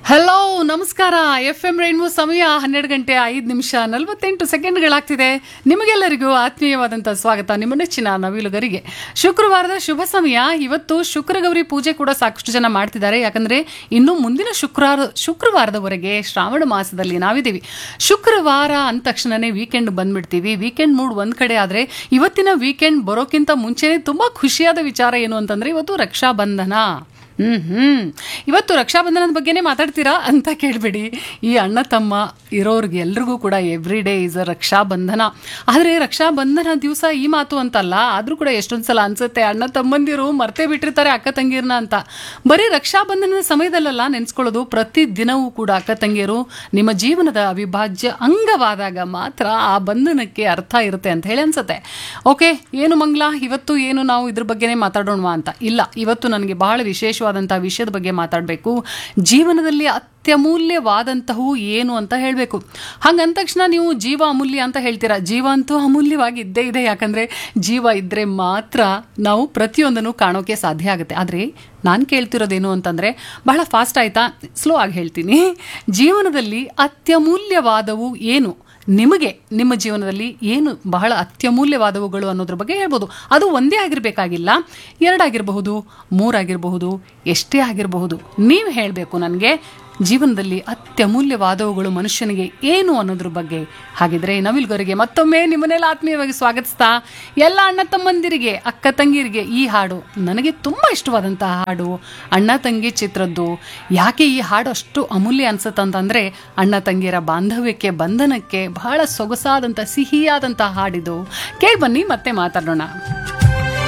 hello ನಮಸ್ಕಾರ F M rainbow ಸಮಯ ಹನ್ನೆರಡು ಗಂಟೆ ಐದು ನಿಮಿಷ ನಲವತ್ತೆಂಟು ಸೆಕೆಂಡ್ಗಳಾಗ್ತಿದೆ ನಿಮಗೆಲ್ಲರಿಗೂ ಆತ್ಮೀಯವಾದಂಥ ಸ್ವಾಗತ ನಿಮ್ಮ ನೆಚ್ಚಿನ ನವಿಲುಗರಿಗೆ ಶುಕ್ರವಾರದ ಶುಭ ಸಮಯ ಇವತ್ತು ಶುಕ್ರಗೌರಿ ಪೂಜೆ ಕೂಡ ಸಾಕಷ್ಟು ಜನ ಮಾಡ್ತಿದ್ದಾರೆ ಯಾಕಂದ್ರೆ ಇನ್ನು ಮುಂದಿನ ಶುಕ್ರವಾರ ಶುಕ್ರವಾರದವರೆಗೆ ಶ್ರಾವಣ ಮಾಸದಲ್ಲಿ ನಾವಿದ್ದೀವಿ ಶುಕ್ರವಾರ ಅಂದ ತಕ್ಷಣನೇ ವೀಕೆಂಡ್ ಬಂದ್ಬಿಡ್ತೀವಿ ವೀಕೆಂಡ್ ಮೂಡ್ ಒಂದ್ ಕಡೆ ಆದ್ರೆ ಇವತ್ತಿನ ವೀಕೆಂಡ್ ಬರೋಕ್ಕಿಂತ ಮುಂಚೆನೆ ತುಂಬಾ ಖುಷಿಯಾದ ವಿಚಾರ ಏನು ಅಂತಂದ್ರೆ ಇವತ್ತು ರಕ್ಷಾಬಂಧನ ಹ್ಮ್ ಹ್ಮ್ ಇವತ್ತು ರಕ್ಷಾಬಂಧನದ ಬಗ್ಗೆನೇ ಮಾತಾಡ್ತೀರಾ ಅಂತ ಕೇಳಬೇಡಿ ಈ ಅಣ್ಣ ತಮ್ಮ ಇರೋರ್ಗೆ ಎಲ್ರಿಗೂ ಕೂಡ every day is a Raksha Bandhan ಆದರೆ ರಕ್ಷಾಬಂಧನ ದಿವಸ ಈ ಮಾತು ಅಂತಲ್ಲ ಆದರೂ ಕೂಡ ಎಷ್ಟೊಂದು ಸಲ ಅನ್ಸುತ್ತೆ ಅಣ್ಣ ತಮ್ಮಂದಿರು ಮರ್ತೇ ಬಿಟ್ಟಿರ್ತಾರೆ ಅಕ್ಕ ತಂಗಿರ್ನ ಅಂತ ಬರೀ ರಕ್ಷಾಬಂಧನದ ಸಮಯದಲ್ಲೆಲ್ಲ ನೆನೆಸ್ಕೊಳ್ಳೋದು ಪ್ರತಿ ದಿನವೂ ಕೂಡ ಅಕ್ಕ ತಂಗಿಯರು ನಿಮ್ಮ ಜೀವನದ ಅವಿಭಾಜ್ಯ ಅಂಗವಾದಾಗ ಮಾತ್ರ ಆ ಬಂಧನಕ್ಕೆ ಅರ್ಥ ಇರುತ್ತೆ ಅಂತ ಹೇಳಿ ಅನ್ಸುತ್ತೆ ಓಕೆ ಏನು ಮಂಗ್ಲ ಇವತ್ತು ಏನು ನಾವು ಇದ್ರ ಬಗ್ಗೆನೇ ಮಾತಾಡೋಣವಾ ಅಂತ ಇಲ್ಲ ಇವತ್ತು ನನಗೆ ಬಹಳ ವಿಶೇಷವಾದಂಥ ವಿಷಯದ ಬಗ್ಗೆ ಮಾತಾಡಬೇಕು ಜೀವನದಲ್ಲಿ ಅತ್ಯಮೂಲ್ಯವಾದಂತಹವು ಏನು ಅಂತ ಹೇಳಬೇಕು ಹಂಗಂದ ತಕ್ಷಣ ನೀವು ಜೀವ ಅಮೂಲ್ಯ ಅಂತ ಹೇಳ್ತೀರಾ ಜೀವ ಅಂತೂ ಅಮೂಲ್ಯವಾಗಿ ಇದ್ದೇ ಇದೆ ಯಾಕಂದ್ರೆ ಜೀವ ಇದ್ರೆ ಮಾತ್ರ ನಾವು ಪ್ರತಿಯೊಂದನ್ನು ಕಾಣೋಕೆ ಸಾಧ್ಯ ಆಗುತ್ತೆ ಆದರೆ ನಾನು ಕೇಳ್ತಿರೋದೇನು ಅಂತಂದ್ರೆ ಬಹಳ ಫಾಸ್ಟ್ ಆಯ್ತಾ ಸ್ಲೋ ಆಗಿ ಹೇಳ್ತೀನಿ ಜೀವನದಲ್ಲಿ ಅತ್ಯಮೂಲ್ಯವಾದವು ಏನು ನಿಮಗೆ ನಿಮ್ಮ ಜೀವನದಲ್ಲಿ ಏನು ಬಹಳ ಅತ್ಯಮೂಲ್ಯವಾದವುಗಳು ಅನ್ನೋದ್ರ ಬಗ್ಗೆ ಹೇಳ್ಬೋದು ಅದು ಒಂದೇ ಆಗಿರಬೇಕಾಗಿಲ್ಲ ಎರಡಾಗಿರಬಹುದು ಮೂರಾಗಿರಬಹುದು ಎಷ್ಟೇ ಆಗಿರಬಹುದು ನೀವು ಹೇಳಬೇಕು ನನಗೆ ಜೀವನದಲ್ಲಿ ಅತ್ಯಮೂಲ್ಯವಾದವುಗಳು ಮನುಷ್ಯನಿಗೆ ಏನು ಅನ್ನೋದ್ರ ಬಗ್ಗೆ ಹಾಗಿದ್ರೆ ನವಿಲ್ಗರಿಗೆ ಮತ್ತೊಮ್ಮೆ ನಿಮ್ಮನ್ನೆಲ್ಲ ಆತ್ಮೀಯವಾಗಿ ಸ್ವಾಗತಿಸ್ತಾ ಎಲ್ಲ ಅಣ್ಣ ತಮ್ಮಂದಿರಿಗೆ ಅಕ್ಕ ತಂಗಿರಿಗೆ ಈ ಹಾಡು ನನಗೆ ತುಂಬ ಇಷ್ಟವಾದಂತಹ ಹಾಡು ಅಣ್ಣ ತಂಗಿ ಚಿತ್ರದ್ದು ಯಾಕೆ ಈ ಹಾಡು ಅಷ್ಟು ಅಮೂಲ್ಯ ಅನ್ಸುತ್ತಂತಂದ್ರೆ ಅಣ್ಣ ತಂಗಿಯರ ಬಾಂಧವ್ಯಕ್ಕೆ ಬಂಧನಕ್ಕೆ ಬಹಳ ಸೊಗಸಾದಂಥ ಸಿಹಿಯಾದಂಥ ಹಾಡಿದು ಕೇಳಿ ಬನ್ನಿ ಮತ್ತೆ ಮಾತಾಡೋಣ